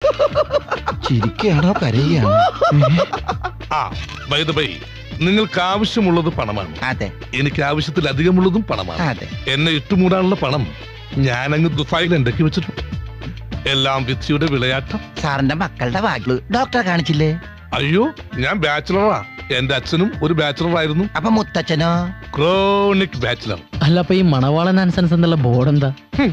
ചിരിക്കുകയാണോ കരയുകയാണോ ആ by the by നിങ്ങൾക്ക് ആവശ്യമുള്ളത് പണമാണ് അതെ എനിക്ക് ആവശ്യത്തിലധികമുള്ളതും പണമാണ് അതെ എന്നെ ഇട്ടുമൂടാനുള്ള പണം ഞാനങ്ങ് ദുഫായിൽ ഉണ്ടാക്കി വെച്ചിട്ടുണ്ട് എല്ലാം വിധിയുടെ വിളയാട്ടം സാറിന്റെ മക്കളുടെ വാക്കില് ഡോക്ടറെ കാണിച്ചില്ലേ അയ്യോ ഞാൻ ബാച്ചിലറാ എന്റെ അച്ഛനും ഒരു ബാച്ചിലർ ആയിരുന്നു അപ്പൊ മുത്തച്ഛനോ ക്രോണിക് ബാച്ചിലർ അല്ല അപ്പൊ ഈ മണവാളൻ ആൻസൻസ് എന്നുള്ള ബോർഡ് എന്താ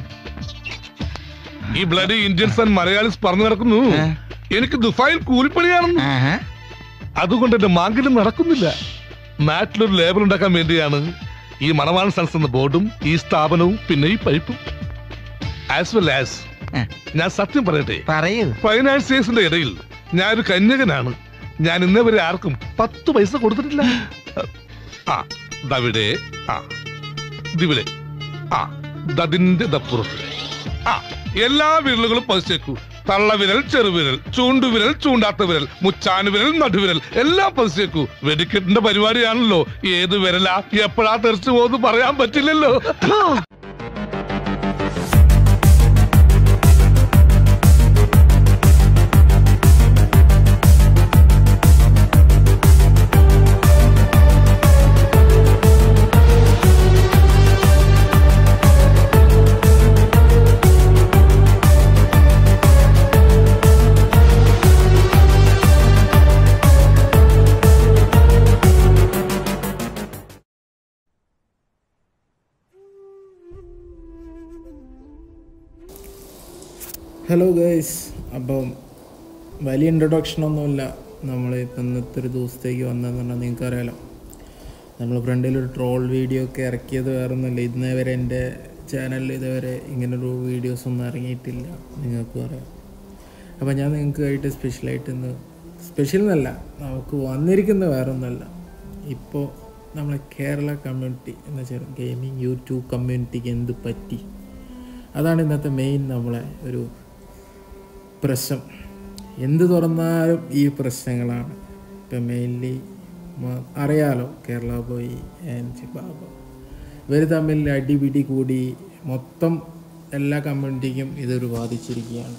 ഈ ബ്ലഡി ഇന്ത്യൻസ് ആൻഡ് മലയാളീസ് പറഞ്ഞു നടക്കുന്നു ഏ? എനിക്ക് ദുഫായിൽ കൂലിപ്പണിയാണെന്ന് ആഹാ. അതുകൊണ്ട് എന്റെ മാങ്കിലും നടക്കുന്നില്ല നാട്ടിലൊരു ലേബൽ ഉണ്ടാക്കാൻ വേണ്ടിയാണ് ഈ മണവാളൻ സൺസ് എന്ന ബോർഡും ഈ സ്ഥാപനവും പിന്നെ ഈ പൈപ്പും ആസ് വെൽ ആസ് ഏ. ഞാൻ സത്യം പറയട്ടെ പറയൂ ഫൈനാൻസിയേഴ്സിന്റെ ഇടയിൽ ഞാനൊരു കന്യകനാണ് ഞാൻ ഇന്നേ വരെ ആർക്കും പത്ത് പൈസ കൊടുത്തിട്ടില്ല ആ ദവിടെ ആ ദിവിടെ ആ ദതിന്റെ ദപ്പുറത്ത് ആ എല്ലാ വിരലുകളും പതിച്ചേക്കൂ തള്ളവിരൽ ചെറുവിരൽ ചൂണ്ടുവിരൽ ചൂണ്ടാത്ത വിരൽ മുച്ചാന് വിരൽ നടുവിരൽ എല്ലാം പതിച്ചേക്കൂ വെടിക്കെട്ടിന്റെ പരിപാടിയാണല്ലോ ഏത് വിരലാ എപ്പോഴാ തെറിച്ചു പോകുന്നു പറയാൻ പറ്റില്ലല്ലോ ഹലോ ഗൈസ് അപ്പം വലിയ ഇൻട്രൊഡക്ഷനൊന്നുമില്ല നമ്മൾ ഇപ്പം ഇന്നത്തെ ഒരു ദിവസത്തേക്ക് വന്നതെന്ന് പറഞ്ഞാൽ നിങ്ങൾക്കറിയാലോ നമ്മൾ ഫ്രണ്ടിൽ ഒരു ട്രോൾ വീഡിയോ ഒക്കെ ഇറക്കിയത് വേറെ ഒന്നുമില്ല ഇന്നേ വരെ എൻ്റെ ചാനലിൽ ഇതുവരെ ഇങ്ങനൊരു വീഡിയോസ് ഒന്നും ഇറങ്ങിയിട്ടില്ല നിങ്ങൾക്കും അറിയാം അപ്പോൾ ഞാൻ നിങ്ങൾക്കായിട്ട് സ്പെഷ്യലായിട്ട് ഇന്ന് സ്പെഷ്യൽ എന്നല്ല നമുക്ക് വന്നിരിക്കുന്ന വേറെ ഒന്നല്ല ഇപ്പോൾ നമ്മളെ കേരള കമ്മ്യൂണിറ്റി എന്ന് വെച്ചാൽ ഗെയിമിംഗ് യൂട്യൂബ് കമ്മ്യൂണിറ്റിക്ക് എന്ത് പറ്റി അതാണ് ഇന്നത്തെ മെയിൻ നമ്മളെ ഒരു പ്രശ്നം എന്ത് തുറന്നാലും ഈ പ്രശ്നങ്ങളാണ് ഇപ്പം മെയിൻലി അറിയാലോ കേരള ബോയ് ആൻഡ് ബാബ ഇവർ തമ്മിൽ അടിപിടി കൂടി മൊത്തം എല്ലാ കമ്മ്യൂണിറ്റിക്കും ഇതൊരു ബാധിച്ചിരിക്കുകയാണ്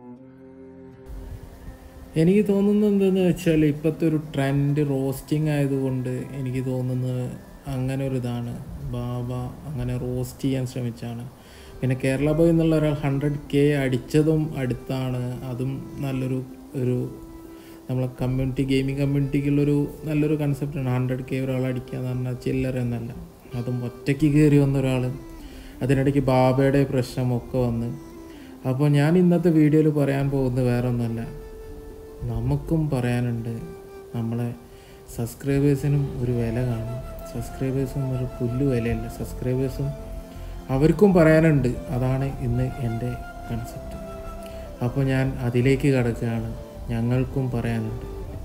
എനിക്ക് തോന്നുന്നത് എന്തെന്ന് വെച്ചാൽ ഇപ്പോഴത്തെ ഒരു ട്രെൻഡ് റോസ്റ്റിംഗ് ആയതുകൊണ്ട് എനിക്ക് തോന്നുന്നത് അങ്ങനെ ഒരു ഇതാണ് ബാബ അങ്ങനെ റോസ്റ്റ് ചെയ്യാൻ ശ്രമിച്ചാണ് പിന്നെ കേരള ബോയ് എന്നുള്ള ഒരാൾ ഹൺഡ്രഡ് കെ അടിച്ചതും അടുത്താണ് അതും നല്ലൊരു ഒരു നമ്മളെ കമ്മ്യൂണിറ്റി ഗെയിമിംഗ് കമ്മ്യൂണിറ്റിക്കുള്ളൊരു നല്ലൊരു കൺസെപ്റ്റാണ് ഹൺഡ്രഡ് കെ ഒരാൾ അടിക്കുക എന്ന് പറഞ്ഞാൽ ചില്ലറ എന്നല്ല അതും ഒറ്റയ്ക്ക് കയറി വന്ന ഒരാൾ അതിനിടയ്ക്ക് ബാബയുടെ പ്രശ്നമൊക്കെ വന്ന് അപ്പോൾ ഞാൻ ഇന്നത്തെ വീഡിയോയിൽ പറയാൻ പോകുന്നത് വേറെ ഒന്നുമല്ല നമുക്കും പറയാനുണ്ട് നമ്മളെ സബ്സ്ക്രൈബേഴ്സിനും ഒരു വില കാണും സബ്സ്ക്രൈബേഴ്സും ഒരു പുല്ല് വിലയല്ല സബ്സ്ക്രൈബേഴ്സും അവർക്കും പറയാനുണ്ട് അതാണ് ഇന്ന് എൻ്റെ കൺസെപ്റ്റ് അപ്പോൾ ഞാൻ അതിലേക്ക് കടക്കുകയാണ് ഞങ്ങൾക്കും പറയാനുണ്ട്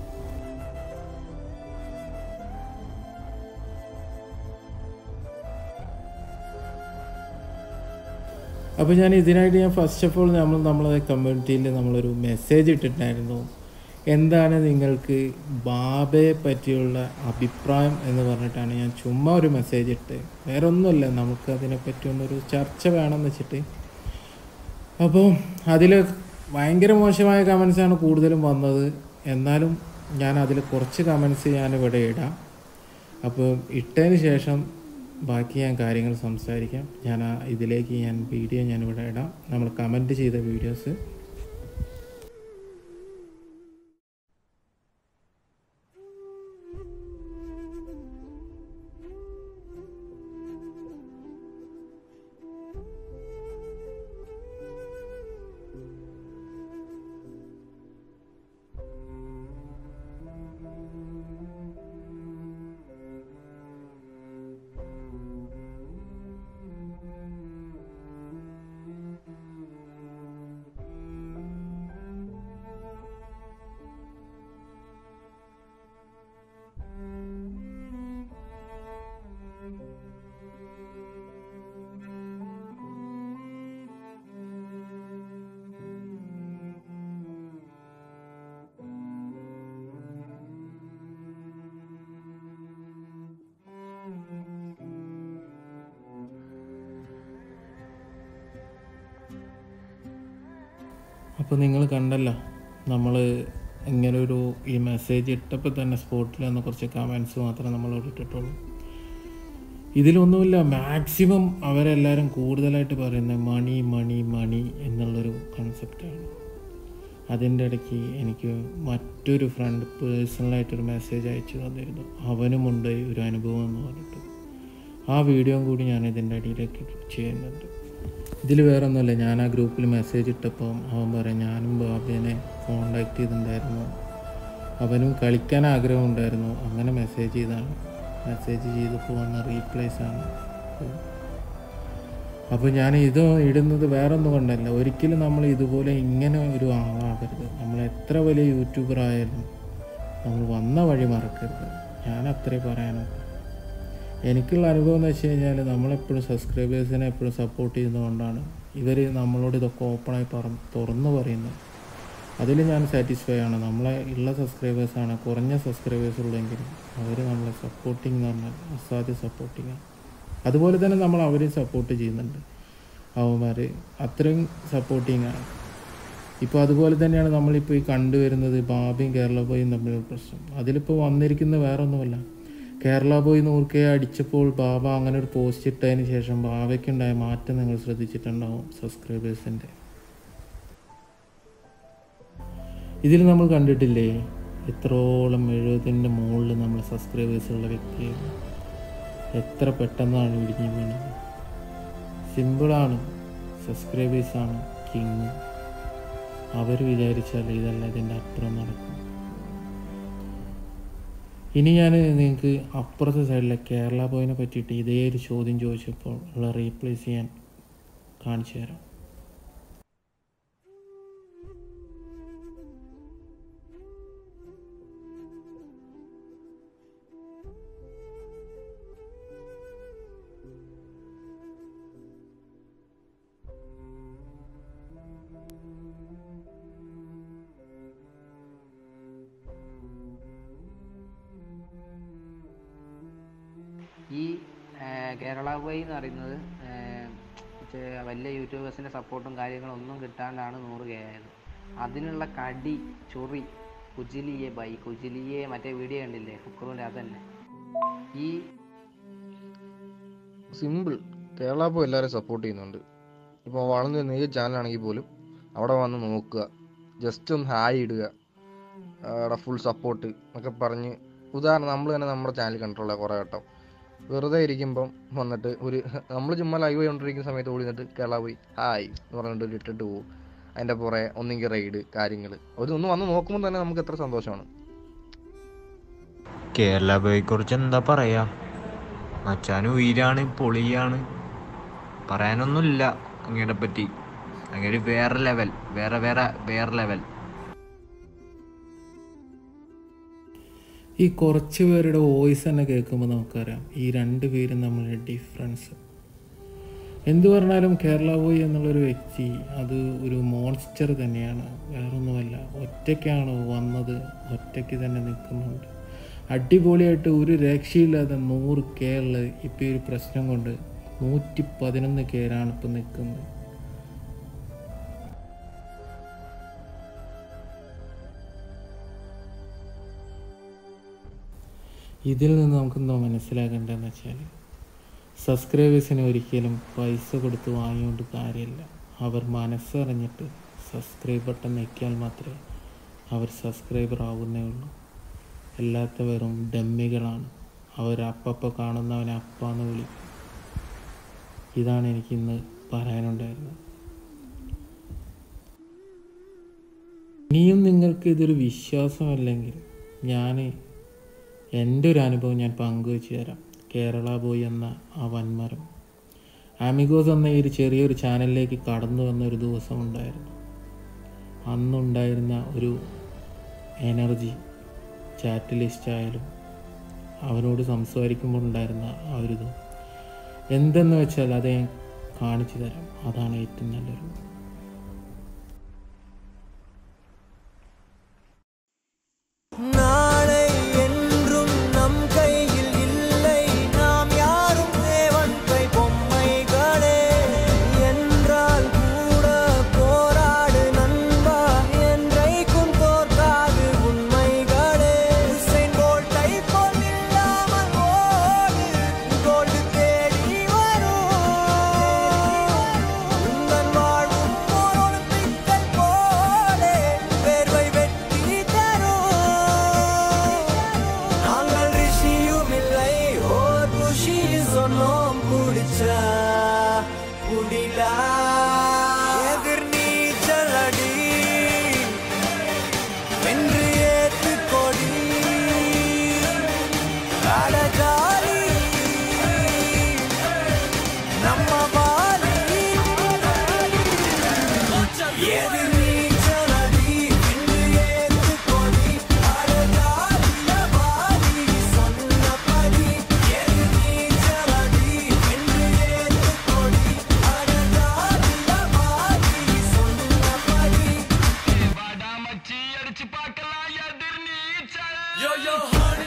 അപ്പോൾ ഞാൻ ഇതിനായിട്ട് ഞാൻ ഫസ്റ്റ് ഓഫ് ഓൾ നമ്മൾ നമ്മളെ കമ്മ്യൂണിറ്റിയിൽ നമ്മളൊരു മെസ്സേജ് ഇട്ടിട്ടുണ്ടായിരുന്നു എന്താണ് നിങ്ങൾക്ക് ബാബയെ പറ്റിയുള്ള അഭിപ്രായം എന്ന് പറഞ്ഞിട്ടാണ് ഞാൻ ചുമ്മാ ഒരു മെസ്സേജ് ഇട്ട് വേറെ ഒന്നുമില്ല നമുക്ക് അതിനെപ്പറ്റി ഒന്നൊരു ചർച്ച വേണമെന്ന് വെച്ചിട്ട് അപ്പോൾ അതിൽ ഭയങ്കര മോശമായ കമൻസാണ് കൂടുതലും വന്നത് എന്നാലും ഞാൻ അതിൽ കുറച്ച് കമൻസ് ഞാൻ ഇവിടെ ഇടാം അപ്പോൾ ഇട്ടതിന് ശേഷം ബാക്കി ഞാൻ കാര്യങ്ങൾ സംസാരിക്കാം ഞാൻ ആ ഇതിലേക്ക് ഞാൻ വീഡിയോ ഞാൻ ഇവിടെ ഇടാം നമ്മൾ കമൻറ്റ് ചെയ്ത വീഡിയോസ് അപ്പോൾ നിങ്ങൾ കണ്ടല്ലോ നമ്മൾ ഇങ്ങനെ ഒരു ഈ മെസ്സേജ് ഇട്ടപ്പോൾ തന്നെ സ്പോട്ടിൽ വന്ന കുറച്ച് കമൻസ് മാത്രമേ നമ്മളോട് ഇട്ടിട്ടുള്ളൂ ഇതിലൊന്നുമില്ല മാക്സിമം അവരെല്ലാവരും കൂടുതലായിട്ട് പറയുന്നത് മണി മണി മണി എന്നുള്ളൊരു കൺസെപ്റ്റാണ് അതിൻ്റെ ഇടയ്ക്ക് എനിക്ക് മറ്റൊരു ഫ്രണ്ട് പേഴ്സണലായിട്ടൊരു മെസ്സേജ് അയച്ചു തന്നിരുന്നു അവനുമുണ്ട് ഒരു അനുഭവം എന്ന് പറഞ്ഞിട്ട് ആ വീഡിയോയും കൂടി ഞാൻ ഇതിൻ്റെ അടിയിലേക്ക് ചെയ്യുന്നുണ്ട് ഇതിൽ വേറെ ഒന്നുമല്ല ഞാൻ ആ ഗ്രൂപ്പിൽ മെസ്സേജ് ഇട്ടപ്പോൾ അവൻ പറയും ഞാനും ബാബിനെ കോണ്ടാക്ട് ചെയ്തിട്ടുണ്ടായിരുന്നു അവനും കളിക്കാൻ ആഗ്രഹമുണ്ടായിരുന്നു അങ്ങനെ മെസ്സേജ് ചെയ്താണ് മെസ്സേജ് ചെയ്തപ്പോൾ വന്ന റീപ്ലേസ് ആണ് അപ്പോൾ ഞാൻ ഇത് ഇടുന്നത് വേറെ ഒന്നും കൊണ്ടല്ല ഒരിക്കലും നമ്മൾ ഇതുപോലെ ഇങ്ങനെ ഒരു ആളാകരുത് നമ്മൾ എത്ര വലിയ യൂട്യൂബർ ആയാലും നമ്മൾ വന്ന വഴി മറക്കരുത് ഞാൻ അത്രേ പറയാനുള്ളൂ എനിക്കുള്ള അനുഭവം എന്ന് വെച്ച് കഴിഞ്ഞാൽ നമ്മളെപ്പോഴും സബ്സ്ക്രൈബേഴ്സിനെ എപ്പോഴും സപ്പോർട്ട് ചെയ്യുന്നതുകൊണ്ടാണ് ഇവർ നമ്മളോട് ഇതൊക്കെ ഓപ്പണായി പറ തുറന്നു പറയുന്നത് അതിൽ ഞാൻ സാറ്റിസ്ഫൈ ആണ് നമ്മളെ ഉള്ള സബ്സ്ക്രൈബേഴ്സാണ് കുറഞ്ഞ സബ്സ്ക്രൈബേഴ്സ് ഉള്ളെങ്കിലും അവർ നമ്മളെ സപ്പോർട്ടിങ് എന്ന് പറഞ്ഞാൽ അസാധ്യ സപ്പോർട്ടിങ് അതുപോലെ തന്നെ നമ്മൾ അവരെയും സപ്പോർട്ട് ചെയ്യുന്നുണ്ട് അവന്മാർ അത്രയും സപ്പോർട്ടിങ് ആണ് ഇപ്പോൾ അതുപോലെ തന്നെയാണ് നമ്മളിപ്പോൾ ഈ കണ്ടുവരുന്നത് ബാബയും കേരള ബോയും തമ്മിലുള്ള പ്രശ്നം അതിലിപ്പോൾ വന്നിരിക്കുന്നത് വേറെ ഒന്നുമല്ല കേരള ബോയ് നൂറ് കെ അടിച്ചപ്പോൾ ബാബ അങ്ങനെ ഒരു പോസ്റ്റ് ഇട്ടതിന് ശേഷം ബാബയ്ക്കുണ്ടായ മാറ്റം നിങ്ങൾ ശ്രദ്ധിച്ചിട്ടുണ്ടാവും സബ്സ്ക്രൈബേഴ്സിൻ്റെ ഇതിൽ നമ്മൾ കണ്ടിട്ടില്ലേ എത്രോളം എഴുപതിൻ്റെ മുകളിൽ നമ്മൾ സബ്സ്ക്രൈബേഴ്സ് ഉള്ള വ്യക്തിയാണ് എത്ര പെട്ടെന്നാണ് ഇടിഞ്ഞു വീണത് സിമ്പിളാണ് സബ്സ്ക്രൈബേഴ്സാണ് കിങ് അവർ വിചാരിച്ചാൽ ഇതല്ല ഇതിൻ്റെ അപ്പുറം നടക്കും ഇനി ഞാൻ നിങ്ങൾക്ക് അപ്പുറത്തെ സൈഡിലെ കേരള ബോയിനെ പറ്റിയിട്ട് ഇതേ ഒരു ചോദ്യം ചോദിച്ചപ്പോൾ ഉള്ള റീപ്ലേസ് ചെയ്യാൻ കാണിച്ചു തരാം ഈ ആ, കേരള ബോയ് എന്ന് പറയുന്നത് ആ, ചെ- വലിയ യൂട്യൂബേഴ്സിൻ്റെ സപ്പോർട്ടും കാര്യങ്ങളും ഒന്നും കിട്ടാണ്ടാണ് നൂറ് കെ ആയത് അതിനുള്ള കടി ചൊറി കുജിലിയെ ബൈ കുജിലിയെ മറ്റേ വീഡിയോ കണ്ടില്ലേ ഫുക്രുവിൻ്റെ അതന്നെ ഈ സിമ്പിൾ കേരള ഇപ്പോൾ എല്ലാവരും സപ്പോർട്ട് ചെയ്യുന്നുണ്ട് ഇപ്പോൾ വളർന്നു വരുന്ന ഏത് ചാനലാണെങ്കിൽ പോലും അവിടെ വന്ന് നോക്കുക ജസ്റ്റ് ഒന്ന് ഹായ് ഇടുക അവിടെ ഫുൾ സപ്പോർട്ട് എന്നൊക്കെ പറഞ്ഞ് ഉദാഹരണം നമ്മൾ തന്നെ നമ്മുടെ ചാനൽ കണ്ടിട്ടുള്ള കുറേ ഘട്ടം വെറുതെ ഇരിക്കുമ്പം വന്നിട്ട് ഒരു നമ്മൾ ചുമ്മാ ലൈവ് ചെയ്തുകൊണ്ടിരിക്കുന്ന സമയത്ത് ഓടി നിന്നിട്ട് കേരള പോയി ഹായ് എന്ന് പറഞ്ഞിട്ട് ഒരു ഇട്ടിട്ട് പോകും അതിൻ്റെ പുറകെ ഒന്നെങ്കിൽ റൈഡ് കാര്യങ്ങൾ ഒരു ഒന്ന് വന്ന് നോക്കുമ്പോൾ തന്നെ നമുക്ക് എത്ര സന്തോഷമാണ് കേരള ബോയെക്കുറിച്ച് എന്താ പറയാ മച്ചാൻ ഉയരാണ് പൊളിയാണ് പറയാനൊന്നുമില്ല അങ്ങയുടെ പറ്റി അങ്ങനെ വേറെ ലെവൽ വേറെ വേറെ വേറെ ലെവൽ ഈ കുറച്ച് പേരുടെ വോയിസ് തന്നെ കേൾക്കുമ്പോൾ നമുക്കറിയാം ഈ രണ്ട് പേരും തമ്മിലുള്ള ഡിഫറൻസ് എന്തു പറഞ്ഞാലും കേരള ബോയ് എന്നുള്ളൊരു വ്യക്തി അത് ഒരു മോൺസ്റ്റർ തന്നെയാണ് വേറൊന്നുമല്ല ഒറ്റയ്ക്കാണ് വന്നത് ഒറ്റയ്ക്ക് തന്നെ നിൽക്കുന്നുണ്ട് അടിപൊളിയായിട്ട് ഒരു രക്ഷയില്ലാതെ നൂറ് കേരള ഇപ്പോൾ ഈ ഒരു പ്രശ്നം കൊണ്ട് നൂറ്റി പതിനൊന്ന് കേരാണ് ഇപ്പം നിൽക്കുന്നത് ഇതിൽ നിന്ന് നമുക്ക് എന്തോ മനസ്സിലാക്കേണ്ടതെന്ന് വെച്ചാൽ സബ്സ്ക്രൈബേഴ്സിന് ഒരിക്കലും പൈസ കൊടുത്ത് വാങ്ങിക്കൊണ്ട് കാര്യമില്ല അവർ മനസ്സറിഞ്ഞിട്ട് സബ്സ്ക്രൈബ് ബട്ടൺ ഞെക്കിയാൽ മാത്രമേ അവർ സബ്സ്ക്രൈബർ ആവുന്നേ ഉള്ളൂ അല്ലാത്ത വെറും ഡമ്മികളാണ് അവർ അപ്പപ്പോൾ കാണുന്നവനെ അപ്പാന്ന് വിളിക്കും ഇതാണ് എനിക്കിന്ന് പറയാനുണ്ടായിരുന്നത് ഇനിയും നിങ്ങൾക്ക് ഇതൊരു വിശ്വാസമല്ലെങ്കിൽ ഞാൻ എൻ്റെ ഒരു അനുഭവം ഞാൻ പങ്കുവെച്ച് തരാം കേരള ബോയ് എന്ന ആ വൻമരം ആമിഗോസ് എന്ന ഈ ഒരു ചെറിയൊരു ചാനലിലേക്ക് കടന്നു വന്ന ഒരു ദിവസം ഉണ്ടായിരുന്നു അന്നുണ്ടായിരുന്ന ഒരു എനർജി ചാറ്റ് ലിസ്റ്റ് ആയാലും അവനോട് സംസാരിക്കുമ്പോൾ ഉണ്ടായിരുന്ന ആ ഒരു ഇത് എന്തെന്ന് വെച്ചാൽ അത് ഞാൻ കാണിച്ചു തരാം അതാണ് ഏറ്റവും നല്ലൊരു நாளை என்றும் நம் கையில் இல்லை நாம் யாரும் தேவன் கை பொம்மைகளே என்றால் கூட போராடு நண்பா Yo, yo, honey,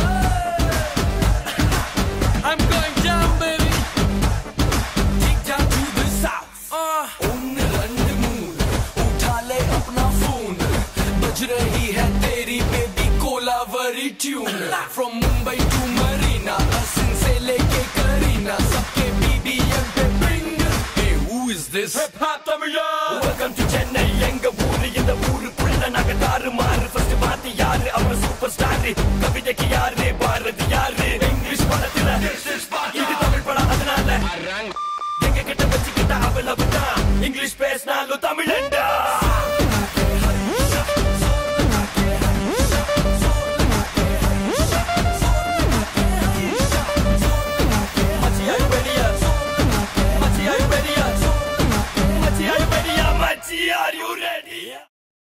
I'm going down, baby. Take down to the south. Uh, ഒന്ന് രണ്ട് മൂന്ന് उठा ले अपना फोन बज रही है तेरी baby Kolaveri tune from Mumbai to Marina Hasan से लेके करीना सबके बीबीएम पे bring hey who is this hip hop தமிழா welcome to chennai எங்க ஊரு இந்த ஊருக்குள்ள நாங்க தாறுமாறு ஃபர்ஸ்ட் பார்த்து யாரு அவர் சூப்பர் ஸ்டார் கவிதைக்கு யாரு பாரதி யாரு இங்கிலீஷ் படத்துல இது தமிழ் படம் அதனால எங்க கிட்ட வச்சுக்கிட்ட அவ்வளவு தான் இங்கிலீஷ் பேசினாலும் தமிழண்டா Machi, are you ready yet? Machi, are you ready yet? Machi, are you ready yet? Machi, are you ready yet?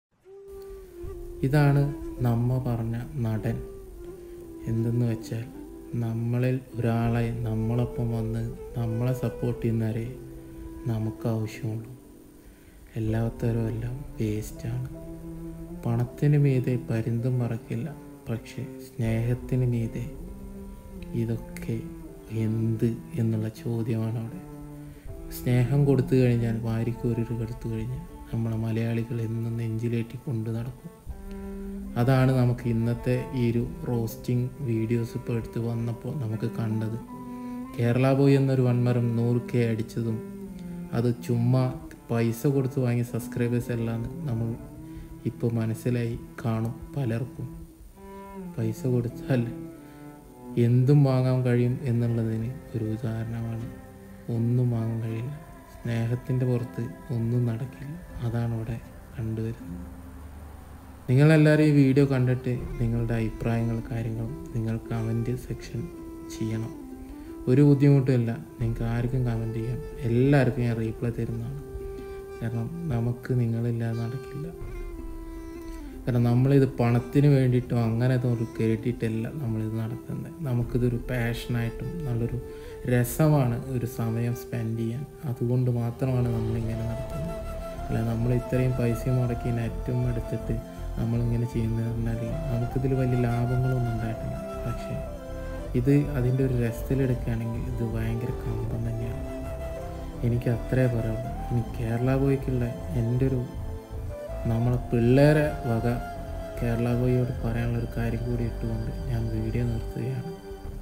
ഇതാണ് നമ്മ പറഞ്ഞ നടൻ എന്തെന്ന് വെച്ചാൽ നമ്മളിൽ ഒരാളെ നമ്മളൊപ്പം വന്ന് നമ്മളെ സപ്പോർട്ട് ചെയ്യുന്നവരെ നമുക്ക് ആവശ്യമുള്ളൂ എല്ലാത്തരം എല്ലാം വേസ്റ്റാണ് പണത്തിന് മീതെ പരുന്തും പറക്കില്ല പക്ഷെ സ്നേഹത്തിന് മീതെ ഇതൊക്കെ എന്ത് എന്നുള്ള ചോദ്യമാണ് അവിടെ സ്നേഹം കൊടുത്തു കഴിഞ്ഞാൽ വാരിക്കോരിട്ട് കൊടുത്തു കഴിഞ്ഞാൽ നമ്മളെ മലയാളികൾ എന്നും നെഞ്ചിലേറ്റി കൊണ്ടു നടക്കും അതാണ് നമുക്ക് ഇന്നത്തെ ഈ ഒരു റോസ്റ്റിംഗ് വീഡിയോസ് ഇപ്പോൾ എടുത്ത് വന്നപ്പോൾ നമുക്ക് കണ്ടത് കേരള ബോയ് എന്നൊരു വൺമരം നൂറ് കെ അടിച്ചതും അത് ചുമ്മാ പൈസ കൊടുത്ത് വാങ്ങിയ സബ്സ്ക്രൈബേഴ്സ് അല്ലാന്ന് നമ്മൾ ഇപ്പോൾ മനസ്സിലായി കാണും പലർക്കും പൈസ കൊടുത്താൽ എന്തും വാങ്ങാൻ കഴിയും എന്നുള്ളതിന് ഒരു ഉദാഹരണമാണ് ഒന്നും വാങ്ങാൻ കഴിയില്ല സ്നേഹത്തിൻ്റെ പുറത്ത് ഒന്നും നടക്കില്ല അതാണ് ഇവിടെ കണ്ടുവരുന്നത് നിങ്ങളെല്ലാവരും ഈ വീഡിയോ കണ്ടിട്ട് നിങ്ങളുടെ അഭിപ്രായങ്ങൾ കാര്യങ്ങളും നിങ്ങൾ കമൻറ്റ് സെക്ഷൻ ചെയ്യണം ഒരു ബുദ്ധിമുട്ടുമില്ല നിങ്ങൾക്ക് ആർക്കും കമൻറ്റ് ചെയ്യാം എല്ലാവർക്കും ഞാൻ റീപ്ലൈ തരുന്നതാണ് കാരണം നമുക്ക് നിങ്ങളില്ലാതെ നടക്കില്ല കാരണം നമ്മളിത് പണത്തിന് വേണ്ടിയിട്ടോ അങ്ങനെ ഒരു കേട്ടിട്ടല്ല നമ്മളിത് നടക്കുന്നത് നമുക്കിതൊരു പാഷനായിട്ടും നല്ലൊരു രസമാണ് ഒരു സമയം സ്പെൻഡ് ചെയ്യാൻ അതുകൊണ്ട് മാത്രമാണ് നമ്മളിങ്ങനെ നടത്തുന്നത് അല്ല നമ്മൾ ഇത്രയും പൈസ മുടക്കി നെറ്റും എടുത്തിട്ട് നമ്മളിങ്ങനെ ചെയ്യുന്നത് പറഞ്ഞാൽ നമുക്കിതിൽ വലിയ ലാഭങ്ങളൊന്നും ഉണ്ടായിട്ടില്ല പക്ഷേ ഇത് അതിൻ്റെ ഒരു രസത്തിലെടുക്കുകയാണെങ്കിൽ ഇത് ഭയങ്കര കമ്പം തന്നെയാണ് എനിക്ക് അത്രേ പറയുള്ളൂ ഇനി കേരള ബോയ്ക്കുള്ള എൻ്റെ ഒരു നമ്മളെ പിള്ളേരെ വക കേരള ബോയിയോട് പറയാനുള്ള ഒരു കാര്യം കൂടി ഇട്ടുകൊണ്ട് ഞാൻ വീഡിയോ നിർത്തുകയാണ്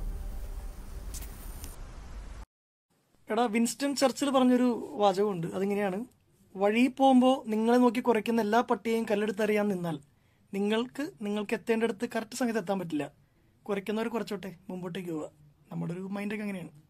എടാ വിൻസ്റ്റൺ ചർച്ചിൽ പറഞ്ഞൊരു വാചകമുണ്ട് അതിങ്ങനെയാണ് വഴി പോകുമ്പോൾ നിങ്ങളെ നോക്കി കുറയ്ക്കുന്ന എല്ലാ പട്ടിയെയും കല്ലെടുത്തറിയാൻ നിന്നാൽ നിങ്ങൾക്ക് നിങ്ങൾക്ക് എത്തേണ്ടടുത്ത് കറക്റ്റ് സമയത്ത് എത്താൻ പറ്റില്ല കുറയ്ക്കുന്നവർ കുറച്ചോട്ടെ മുമ്പോട്ടേക്ക് പോവുക നമ്മുടെ ഒരു മൈൻഡൊക്കെ അങ്ങനെയാണ്